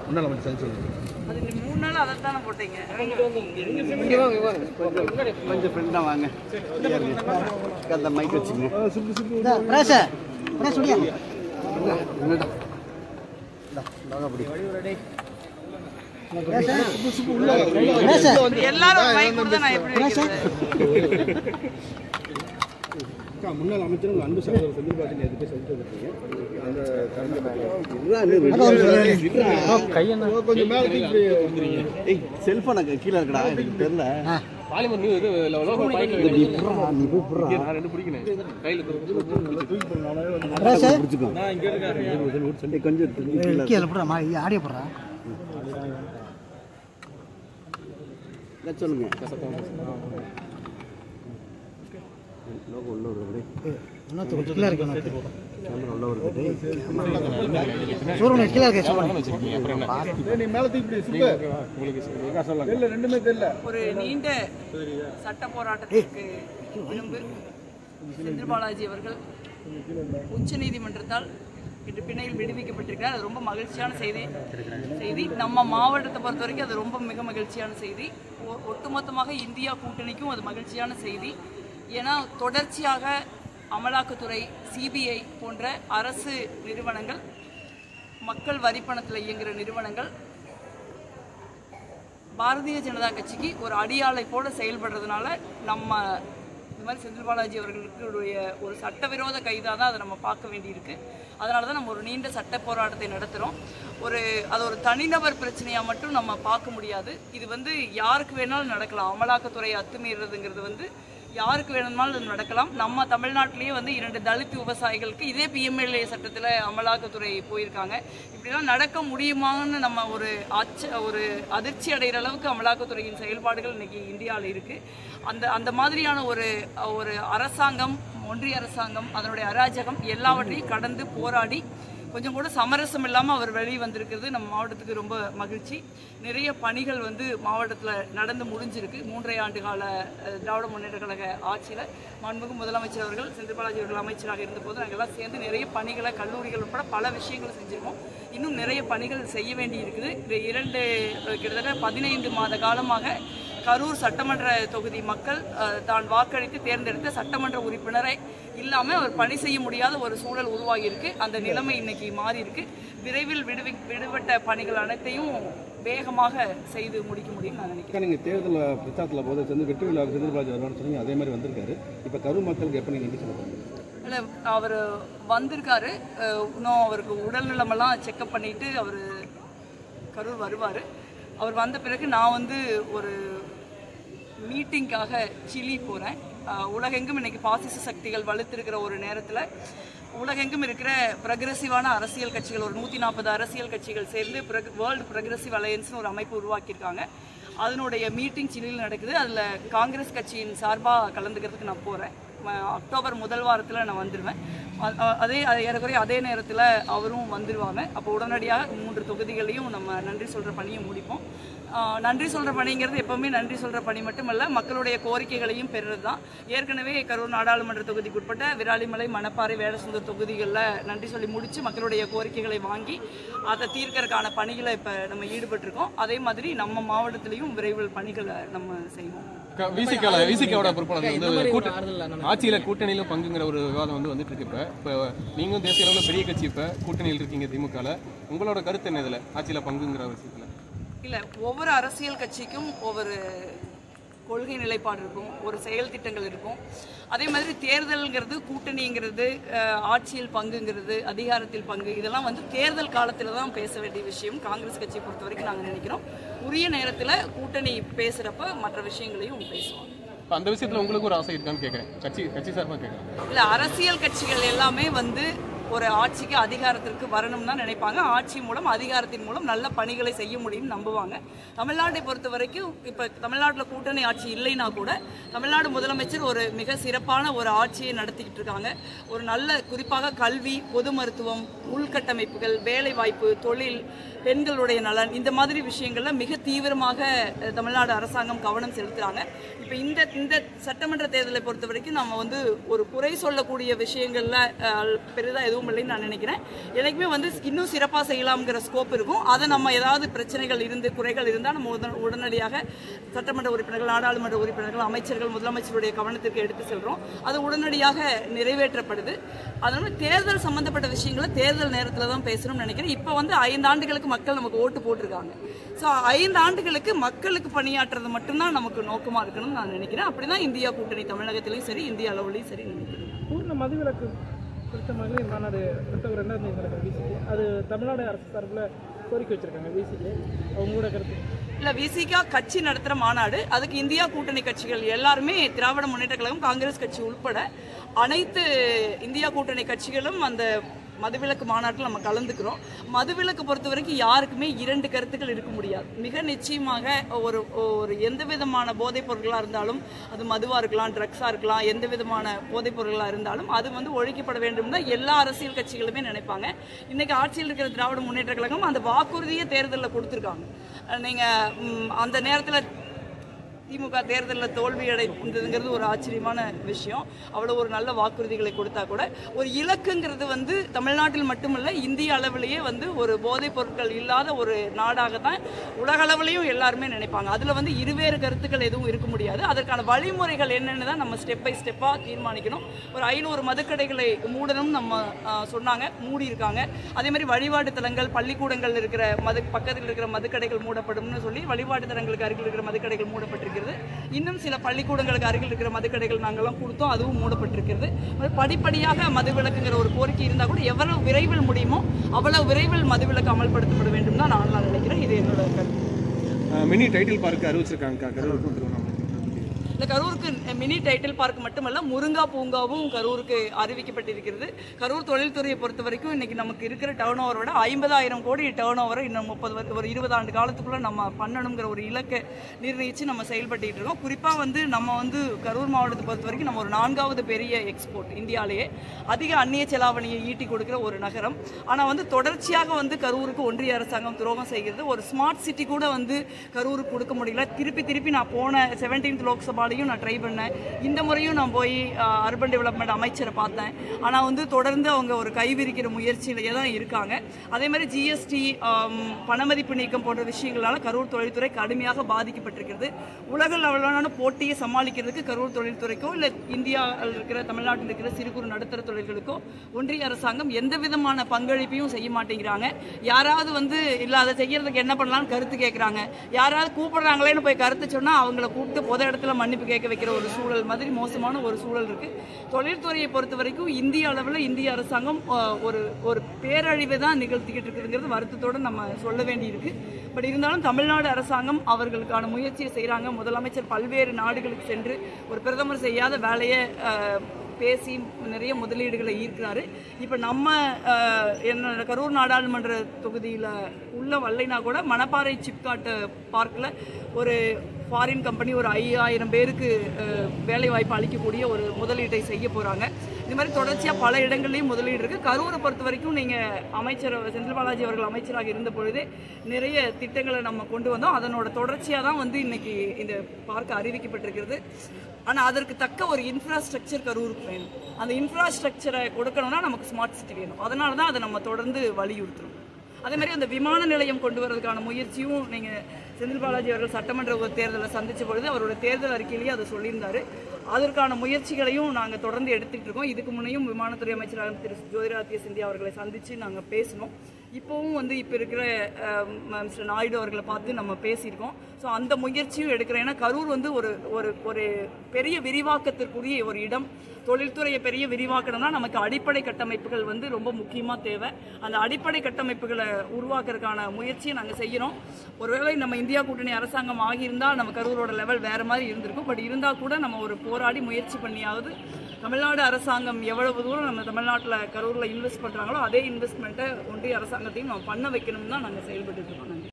முன்னாள் அமைச்சர் சந்திச்சு வந்தீங்க அது இந்த மூணு நாள் அதை தானே போட்டீங்க கொஞ்சம் ஃப்ரெண்டாக வாங்க அந்த மைக் வச்சுங்க பிரேச பிரேச முடியா என்னடா அப்படி பிரேச எல்லாரும் மைக் கொடுத்தா நான் எப்படி வைக்கிறது அக்கா முன்னாள் அமைச்சர் உங்கள் அன்பு சகோதரர் செந்தில் பாலாஜி நேற்று போய் சந்திச்சு வந்திருக்கீங்க அந்த தருணத்தை பத்தி கொஞ்சம் மேலே தூக்கி ஏய் செல்ஃபோன் அங்கே கீழே இருக்கடா எனக்கு தெரியல பாலிமர் நியூ இது லோகோ பாயிண்ட் இந்த நீ புடுறா, நீ போய் புடுறா. நான் ரெண்டு பிடிக்கிறேன் கையில் பிரேச பிடிச்சிக்கோ ஏய், கொஞ்சம் எடுத்து கீழே கீழே போடுறா மா ஆடியோ போடுறா இதை சொல்லுங்க லோகோ உள்ள வருது இன்னொருத்த கொஞ்சம் கீழே இருக்கு இன்னொருத்த கேமரா உள்ள வருது சூரியன் கீழே இருக்க சூரியன் வச்சிருக்கீங்க அப்புறம் என்ன நீ மேலே தூக்கி சுத்த உங்களுக்கு சொல்லலாம் இல்லை ரெண்டுமே தெரியல ஒரு நீண்ட சட்ட போராட்டத்திற்கு விரும்பு செந்தில் பாலாஜி அவர்கள் உச்ச நீதிமன்றத்தால் இன்று பிணையில் விடுவிக்கப்பட்டிருக்கிறார் அது ரொம்ப மகிழ்ச்சியான செய்தி செய்தி நம்ம மாவட்டத்தை பொறுத்த வரைக்கும் அது ரொம்ப மிக மகிழ்ச்சியான செய்தி ஒ- ஒட்டுமொத்தமாக இந்தியா கூட்டணிக்கும் அது மகிழ்ச்சியான செய்தி ஏன்னா தொடர்ச்சியாக அமலாக்கத்துறை சிபிஐ போன்ற அரசு நிறுவனங்கள் மக்கள் வரிப்பணத்தில் இயங்குகிற நிறுவனங்கள் பாரதிய ஜனதா கட்சிக்கு ஒரு அடியாளை போல செயல்படுறதுனால நம்ம இந்த மாதிரி செந்தில் பாலாஜி அவர்களுடைய ஒரு சட்டவிரோத கைதாக தான் அதை நம்ம பார்க்க வேண்டியிருக்கு அதனால தான் நம்ம ஒரு நீண்ட சட்ட போராட்டத்தை நடத்துகிறோம் ஒரு அது ஒரு தனிநபர் பிரச்சனையாக மட்டும் நம்ம பார்க்க முடியாது இது வந்து யாருக்கு வேணாலும் நடக்கலாம் அமலாக்கத்துறை அத்துமீறதுங்கிறது வந்து யாருக்கு வேணுமானாலும் அது நடக்கலாம் நம்ம தமிழ்நாட்டிலேயே வந்து இரண்டு தலித் விவசாயிகளுக்கு இதே பிஎம்எல்ஏ சட்டத்தில் அமலாக்கத்துறை போயிருக்காங்க இப்படிலாம் நடக்க முடியுமான்னு நம்ம ஒரு அச்ச ஒரு அதிர்ச்சி அடைகிற அளவுக்கு அமலாக்கத்துறையின் செயல்பாடுகள் இன்னைக்கு இந்தியாவில் இருக்கு அந்த அந்த மாதிரியான ஒரு ஒரு அரசாங்கம் ஒன்றிய அரசாங்கம் அதனுடைய அராஜகம் எல்லாவற்றையும் கடந்து போராடி கொஞ்சம் கூட சமரசம் இல்லாமல் அவர் வெளியே வந்திருக்கிறது நம்ம மாவட்டத்துக்கு ரொம்ப மகிழ்ச்சி நிறைய பணிகள் வந்து மாவட்டத்தில் நடந்து முடிஞ்சிருக்கு மூன்றரை ஆண்டு கால அஹ், திராவிட முன்னேற்ற கழக ஆட்சியில் மாண்புமிகு முதலமைச்சர் அவர்கள் செந்தில் பாலாஜி அவர்கள் அமைச்சராக இருந்தபோது நாங்கள் எல்லாம் சேர்ந்து நிறைய பணிகளை கல்லூரிகள் உட்பட பல விஷயங்களை செஞ்சிருக்கோம் இன்னும் நிறைய பணிகள் செய்ய வேண்டி இருக்குது இந்த இரண்டு அஹ், கிட்டத்தட்ட பதினைந்து மாத காலமாக கரூர் சட்டமன்ற தொகுதி மக்கள் அஹ், தான் வாக்களித்து தேர்ந்தெடுத்த சட்டமன்ற உறுப்பினரை இல்லாமல் அவர் பணி செய்ய முடியாத ஒரு சூழல் உருவாகி இருக்கு அந்த நிலைமை இன்னைக்கு மாறி இருக்கு விரைவில் விடுவி விடுபட்ட பணிகள் அனைத்தையும் வேகமாக செய்து முடிக்க முடியும் நான் நினைக்கிறேன் அக்கா நீங்கள் தேர்தல் பிரச்சாரத்தில் போது செந்தில் வெற்றி விழா செந்தில் பாலாஜி வருவான்னு சொன்னீங்க அதே மாதிரி வந்திருக்காரு இப்போ கரூர் மக்களுக்கு எப்போ நீங்கள் நன்றி சொல்ல போறீங்க இல்லை அவர் வந்திருக்காரு அஹ், இன்னும் அவருக்கு உடல்நலமெல்லாம் செக்கப் பண்ணிட்டு அவர் கரூர் வருவார் அவர் வந்த பிறகு நான் வந்து ஒரு மீட்டிங்காக சிலி போகிறேன் உலகெங்கும் இன்னைக்கு பாசிச சக்திகள் வலுத்திருக்கிற ஒரு நேரத்தில் உலகெங்கும் இருக்கிற ப்ரக்ரெசிவான அரசியல் கட்சிகள் ஒரு நூற்றி நாற்பது அரசியல் கட்சிகள் சேர்ந்து வேர்ல்டு ப்ரக்ரெசிவ் அலையன்ஸ்னு ஒரு அமைப்பு உருவாக்கியிருக்காங்க அதனுடைய மீட்டிங் சிலியில் நடக்குது அதில் காங்கிரஸ் கட்சியின் சார்பாக கலந்துக்கிறதுக்கு நான் போகிறேன் அக்டோபர் முதல் வாரத்தில் நான் வந்துடுவேன் அ- அ- அதே அது ஏறக்குறைய அதே நேரத்தில் அவரும் வந்துடுவாங்க அப்போ உடனடியாக மூன்று தொகுதிகளையும் நம்ம நன்றி சொல்கிற பணியை முடிப்போம் ஆ, நன்றி சொல்கிற பணிங்கிறது எப்போவுமே நன்றி சொல்கிற பணி மட்டுமல்ல மக்களுடைய கோரிக்கைகளையும் பெறுறது தான் ஏற்கனவே கரூர் நாடாளுமன்ற தொகுதிக்குட்பட்ட விராலிமலை மணப்பாறை வேடசுந்தர் தொகுதிகளில் நன்றி சொல்லி முடித்து மக்களுடைய கோரிக்கைகளை வாங்கி அதை தீர்க்கறதுக்கான பணிகளை இப்போ நம்ம ஈடுபட்டிருக்கோம் அதே மாதிரி நம்ம மாவட்டத்திலையும் விரைவில் பணிகளை நம்ம செய்வோம் விசிகால விசிகாவோட பொறுப்பாளர் வந்து கூட்ட ஆட்சியில கூட்டணியில பங்குங்கிற ஒரு விவாதம் வந்து வந்துட்டு இருக்கு இப்ப இப்போ நீங்களும் தேசிய அளவில் பெரிய கட்சி இப்ப கூட்டணியில் இருக்கீங்க திமுகல உங்களோட கருத்து என்ன இதுல ஆட்சியில பங்குங்கிற விஷயத்துல இல்லை ஒவ்வொரு அரசியல் கட்சிக்கும் ஒவ்வொரு கொள்கை நிலைப்பாடு இருக்கும் ஒரு செயல் திட்டங்கள் இருக்கும் அதே மாதிரி தேர்தல்ங்கிறது கூட்டணிங்கிறது அஹ், ஆட்சியில் பங்குங்கிறது அதிகாரத்தில் பங்கு இதெல்லாம் வந்து தேர்தல் காலத்தில் தான் பேச வேண்டிய விஷயம் காங்கிரஸ் கட்சியை பொறுத்த வரைக்கும் நாங்கள் நினைக்கிறோம் உரிய நேரத்தில் கூட்டணி பேசுகிறப்ப மற்ற விஷயங்களையும் பேசுவோம் இப்போ அந்த விஷயத்துல உங்களுக்கு ஒரு ஆசை இருக்கான்னு கேட்குறேன் கட்சி கட்சி சார்பாக கேட்குறேன் இல்லை அரசியல் கட்சிகள் எல்லாமே வந்து ஒரு ஆட்சிக்கு அதிகாரத்திற்கு வரணும் தான் நினைப்பாங்க ஆட்சி மூலம் அதிகாரத்தின் மூலம் நல்ல பணிகளை செய்ய முடியும்னு நம்புவாங்க தமிழ்நாட்டை பொறுத்த வரைக்கும் இப்போ தமிழ்நாட்டில் கூட்டணி ஆட்சி இல்லைன்னா கூட தமிழ்நாடு முதலமைச்சர் ஒரு மிக சிறப்பான ஒரு ஆட்சியை நடத்திக்கிட்டு இருக்காங்க ஒரு நல்ல குறிப்பாக கல்வி பொது மருத்துவம் உள்கட்டமைப்புகள் வேலைவாய்ப்பு தொழில் பெண்களுடைய நலன் இந்த மாதிரி விஷயங்கள்ல மிக தீவிரமாக அஹ், தமிழ்நாடு அரசாங்கம் கவனம் செலுத்துறாங்க இப்போ இந்த இந்த சட்டமன்ற தேர்தலை பொறுத்த வரைக்கும் நம்ம வந்து ஒரு குறை சொல்லக்கூடிய விஷயங்கள்ல அஹ், பெரிதா எதுவும் எதுவும் இல்லைன்னு நான் நினைக்கிறேன் எனக்குமே வந்து இன்னும் சிறப்பாக செய்யலாம்ங்கிற ஸ்கோப் இருக்கும் அதை நம்ம ஏதாவது பிரச்சனைகள் இருந்து குறைகள் இருந்தால் நம்ம உடன- உடனடியாக சட்டமன்ற உறுப்பினர்கள் நாடாளுமன்ற உறுப்பினர்கள் அமைச்சர்கள் முதலமைச்சருடைய கவனத்திற்கு எடுத்து செல்றோம் அது உடனடியாக நிறைவேற்றப்படுது அதனால தேர்தல் சம்பந்தப்பட்ட விஷயங்களை தேர்தல் நேரத்தில் தான் பேசணும்னு நினைக்கிறேன் இப்போ வந்து ஐந்து ஆண்டுகளுக்கு மக்கள் நமக்கு ஓட்டு போட்டிருக்காங்க ஸோ ஐந்து ஆண்டுகளுக்கு மக்களுக்கு பணியாற்றுறது மட்டும்தான் நமக்கு நோக்கமாக இருக்கணும்னு நான் நினைக்கிறேன் அப்படிதான் இந்தியா கூட்டணி தமிழகத்திலையும் சரி இந்திய அளவுலையும் சரி நினைக்கிறேன் பூர்ண மதுவிலக்கு குறித்த மகளிர் மாநாடு அக்டோபர் ரெண்டாம் தேதி நடக்கும் விசிக்கு அது தமிழ்நாடு அரசு சார்பில் கோரிக்கை வச்சிருக்காங்க விசிக்கு அவங்களோட கருத்து இல்ல விசிகா கட்சி நடத்துற மாநாடு அதுக்கு இந்தியா கூட்டணி கட்சிகள் எல்லாருமே திராவிட முன்னேற்ற கழகம் காங்கிரஸ் கட்சி உள்பட அனைத்து இந்தியா கூட்டணி கட்சிகளும் அந்த மதுவிலக்கு மாநாட்டில் நம்ம கலந்துக்கிறோம் மதுவிலக்கு பொறுத்த வரைக்கும் யாருக்குமே இரண்டு கருத்துக்கள் இருக்க முடியாது மிக நிச்சயமாக ஒரு ஒரு எந்த விதமான போதைப் பொருட்களாக இருந்தாலும் அது மதுவாக இருக்கலாம் ட்ரக்ஸாக இருக்கலாம் எந்த விதமான போதைப் பொருட்களாக இருந்தாலும் அது வந்து ஒழிக்கப்பட வேண்டும் தான் எல்லா அரசியல் கட்சிகளுமே நினைப்பாங்க இன்னைக்கு ஆட்சியில் இருக்கிற திராவிட முன்னேற்ற கழகம் அந்த வாக்குறுதியை தேர்தலில் கொடுத்துருக்காங்க நீங்கள் ம், அந்த நேரத்தில் திமுக தேர்தலில் தோல்வி அடைந்ததுங்கிறது ஒரு ஆச்சரியமான விஷயம் அவ்வளோ ஒரு நல்ல வாக்குறுதிகளை கொடுத்தா கூட ஒரு இலக்குங்கிறது வந்து தமிழ்நாட்டில் மட்டுமல்ல இந்திய அளவிலேயே வந்து ஒரு போதைப் பொருட்கள் இல்லாத ஒரு நாடாக தான் உலக அளவுலையும் எல்லாருமே நினைப்பாங்க அதில் வந்து இருவேறு கருத்துக்கள் எதுவும் இருக்க முடியாது அதற்கான வழிமுறைகள் என்னென்னு தான் நம்ம ஸ்டெப் பை ஸ்டெப்பாக தீர்மானிக்கணும் ஒரு ஐநூறு மதுக்கடைகளை மூடணும் நம்ம ஆ, சொன்னாங்க மூடி இருக்காங்க அதே மாதிரி வழிபாட்டு தலங்கள் பள்ளிக்கூடங்கள் இருக்கிற மது பக்கத்தில் இருக்கிற மதுக்கடைகள் மூடப்படும்னு சொல்லி வழிபாட்டு தலங்களுக்கு அருகில் இருக்கிற மதுக்கடைகள் மூடப்பட்டிருக்கிறது இன்னும் சில பள்ளிக்கூடங்களுக்கு அருகில் இருக்கிற மதுக்கடைகள் நாங்கள்லாம் கொடுத்தோம் அதுவும் மூடப்பட்டிருக்கிறது அது படிப்படியாக மதுவிலக்குங்கிற ஒரு கோரிக்கை இருந்தால் கூட எவ்வளவு விரைவில் முடியுமோ அவ்வளவு விரைவில் மதுவிலக்கு அமல்படுத்தப்பட வேண்டும் தான் நான் நான் நினைக்கிறேன் இது என்னோட கருத்து மினி டைட்டில் பார்க் அறிவிச்சிருக்காங்க கரூருக்கும் திருவண்ணாமலை இந்த கரூருக்கு மினி டைட்டில் பார்க் மட்டுமல்ல முருங்கா பூங்காவும் கரூருக்கு அறிவிக்கப்பட்டிருக்கிறது கரூர் தொழில்துறையை பொறுத்த வரைக்கும் இன்னைக்கு நமக்கு இருக்கிற டேர்ன் ஓவரை விட ஐம்பதாயிரம் கோடி டேர்ன் ஓவரை இன்னும் முப்பது வரு- ஒரு இருபது ஆண்டு காலத்துக்குள்ள நம்ம பண்ணணுங்கிற ஒரு இலக்கை நிர்ணயிச்சு நம்ம செயல்பட்டுட்டு இருக்கோம் குறிப்பாக வந்து நம்ம வந்து கரூர் மாவட்டத்தை பொறுத்த வரைக்கும் நம்ம ஒரு நான்காவது பெரிய எக்ஸ்போர்ட் இந்தியாவிலேயே அதிக அந்நிய செலாவணியை ஈட்டி கொடுக்கிற ஒரு நகரம் ஆனால் வந்து தொடர்ச்சியாக வந்து கரூருக்கு ஒன்றிய அரசாங்கம் துரோகம் செய்கிறது ஒரு ஸ்மார்ட் சிட்டி கூட வந்து கரூருக்கு கொடுக்க முடியல திருப்பி திருப்பி நான் போன செவன்டீன்த் லோக்சபாலையும் நான் ட்ரை பண்ணேன் இந்த முறையும் நான் போய் அர்பன் டெவலப்மெண்ட் அமைச்சரை பார்த்தேன் ஆனால் வந்து தொடர்ந்து அவங்க ஒரு கைவிரிக்கிற முயற்சியிலேயே தான் இருக்காங்க அதே மாதிரி ஜிஎஸ்டி பணமதிப்பு நீக்கம் போன்ற விஷயங்களால கரூர் தொழில்துறை கடுமையாக பாதிக்கப்பட்டிருக்கிறது உலக அளவிலான போட்டியை சமாளிக்கிறதுக்கு கரூர் தொழில்துறைக்கோ இல்லை இந்தியாவில் இருக்கிற தமிழ்நாட்டில் இருக்கிற சிறு குறு நடுத்தர தொழில்களுக்கோ ஒன்றிய அரசாங்கம் எந்த விதமான பங்களிப்பையும் செய்ய மாட்டேங்கிறாங்க யாராவது வந்து இல்லை அதை செய்யறதுக்கு என்ன பண்ணலாம்னு கருத்து கேட்குறாங்க யாராவது கூப்பிடுறாங்களேன்னு போய் கருத்து சொன்னால் அவங்கள கூப்பிட்டு பொது இடத்துல மன்னிப்பு கேட்க வைக்கிற ஒரு சூழல் மாதிரி மோசமான ஒரு சூழல் இருக்கு தொழில்துறையை பொறுத்த வரைக்கும் இந்திய அளவில் இந்திய அரசாங்கம் அஹ், ஒரு ஒரு பேரழிவை தான் நிகழ்த்திக்கிட்டு இருக்குதுங்கிறது வருத்தத்தோடு நம்ம சொல்ல வேண்டியிருக்கு பட் இருந்தாலும் தமிழ்நாடு அரசாங்கம் அவர்களுக்கான முயற்சியை செய்கிறாங்க முதலமைச்சர் பல்வேறு நாடுகளுக்கு சென்று ஒரு பிரதமர் செய்யாத வேலையை அஹ், பேசி நிறைய முதலீடுகளை ஈர்க்கிறாரு இப்போ நம்ம அஹ், என்ன கரூர் நாடாளுமன்ற தொகுதியில் உள்ள வரலைனா கூட மணப்பாறை சிப்காட் பார்க்கில் ஒரு ஃபாரின் கம்பெனி ஒரு ஐயாயிரம் பேருக்கு அஹ், வேலை வாய்ப்பு அளிக்கக்கூடிய ஒரு முதலீட்டை செய்ய போகிறாங்க இந்த மாதிரி தொடர்ச்சியாக பல இடங்கள்லையும் முதலீடு இருக்குது கரூரை பொறுத்த வரைக்கும் நீங்கள் அமைச்சர் செந்தில் பாலாஜி அவர்கள் அமைச்சராக இருந்த பொழுதே நிறைய திட்டங்களை நம்ம கொண்டு வந்தோம் அதனோட தொடர்ச்சியாக தான் வந்து இன்னைக்கு இந்த பார்க்க அறிவிக்கப்பட்டிருக்கிறது ஆனால் அதற்கு தக்க ஒரு இன்ஃப்ராஸ்ட்ரக்சர் கரூருக்கு வேணும் அந்த இன்ஃப்ராஸ்ட்ரக்சரை கொடுக்கணும்னா நமக்கு ஸ்மார்ட் சிட்டி வேணும் அதனால தான் அதை நம்ம தொடர்ந்து வலியுறுத்துறோம் அதே மாதிரி அந்த விமான நிலையம் கொண்டு வரதுக்கான முயற்சியும் நீங்கள் செந்தில் பாலாஜி அவர்கள் சட்டமன்ற தேர்தலை சந்திச்ச பொழுது அவரோட தேர்தல் அறிக்கையிலேயே அதை சொல்லியிருந்தாரு அதற்கான முயற்சிகளையும் நாங்கள் தொடர்ந்து எடுத்துக்கிட்டு இருக்கோம் இதுக்கு முன்னையும் விமானத்துறை அமைச்சராக திரு ஜோதிராதித்ய சிந்தியா அவர்களை சந்தித்து நாங்கள் பேசினோம் இப்போவும் வந்து இப்போ இருக்கிற அஹ், ம- மிஸ்டர் நாயுடு அவர்களை பார்த்து நம்ம பேசியிருக்கோம் ஸோ அந்த முயற்சியும் எடுக்கிறேன் ஏன்னா கரூர் வந்து ஒரு ஒரு ஒரு பெரிய விரிவாக்கத்திற்குரிய ஒரு இடம் தொழில்துறையை பெரிய விரிவாக்கணும்னா நமக்கு அடிப்படை கட்டமைப்புகள் வந்து ரொம்ப முக்கியமாக தேவை அந்த அடிப்படை கட்டமைப்புகளை உருவாக்குறதுக்கான முயற்சியை நாங்கள் செய்கிறோம் ஒருவேளை நம்ம இந்தியா கூட்டணி அரசாங்கம் ஆகியிருந்தால் நம்ம கரூரோட லெவல் வேற மாதிரி இருந்திருக்கும் பட் இருந்தால் கூட நம்ம ஒரு போராடி முயற்சி பண்ணியாவது தமிழ்நாடு அரசாங்கம் எவ்வளவு தூரம் நம்ம தமிழ்நாட்டில் கரூரில் இன்வெஸ்ட் பண்ணுறாங்களோ அதே இன்வெஸ்ட்மெண்ட்டை ஒன்றிய அரசாங்கத்தையும் நம்ம பண்ண வைக்கணும்னு தான் நாங்கள் செயல்பட்டு இருக்கோம் நன்றி